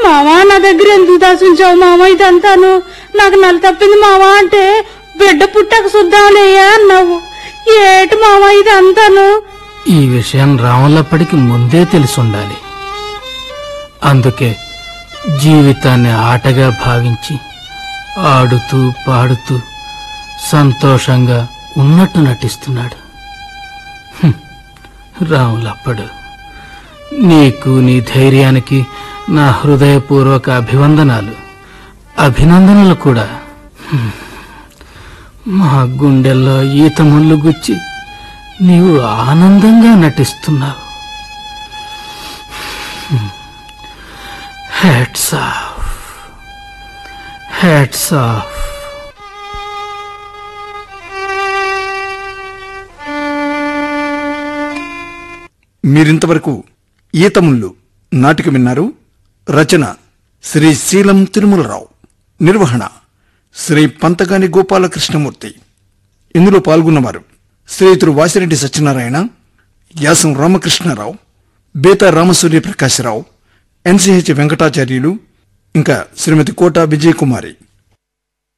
మావా నా దగ్గర ఎందుకు దాచుంచావు మామ ఇదంతాను నాకు నల్ల తప్పింది మావా అంటే బిడ్డ పుట్టక శుద్ధాలేయా అన్నావు ఏటి మావా ఇదంతాను ఈ విషయం రాములప్పటికి ముందే తెలుసుండాలి అందుకే జీవితాన్ని ఆటగా భావించి ఆడుతూ పాడుతూ సంతోషంగా ఉన్నట్టు నటిస్తున్నాడు హ్మ్. రాములప్పడు నీకు నీ ధైర్యానికి నా హృదయపూర్వక అభివందనాలు అభినందనలు కూడా హ్మ్. మా గుండెల్లో ఈత ముళ్ళు గుచ్చి నీవు ఆనందంగా నటిస్తున్నావు హ్యాట్స్ ఆఫ్ హ్యాట్స్ ఆఫ్ మీరింతవరకు ఈతముళ్ళు నాటిక విన్నారు రచన శ్రీ శీలం తిరుమలరావు నిర్వహణ శ్రీ పంతగాని గోపాలకృష్ణమూర్తి ఇందులో పాల్గొన్నవారు శ్రీయుతుడు వాసిరెడ్డి సత్యనారాయణ యాసం రామకృష్ణారావు బేతా రామసూర్య ప్రకాశరావు ఎన్సిహెచ్ వెంకటాచార్యులు ఇంకా శ్రీమతి కోట విజయకుమారి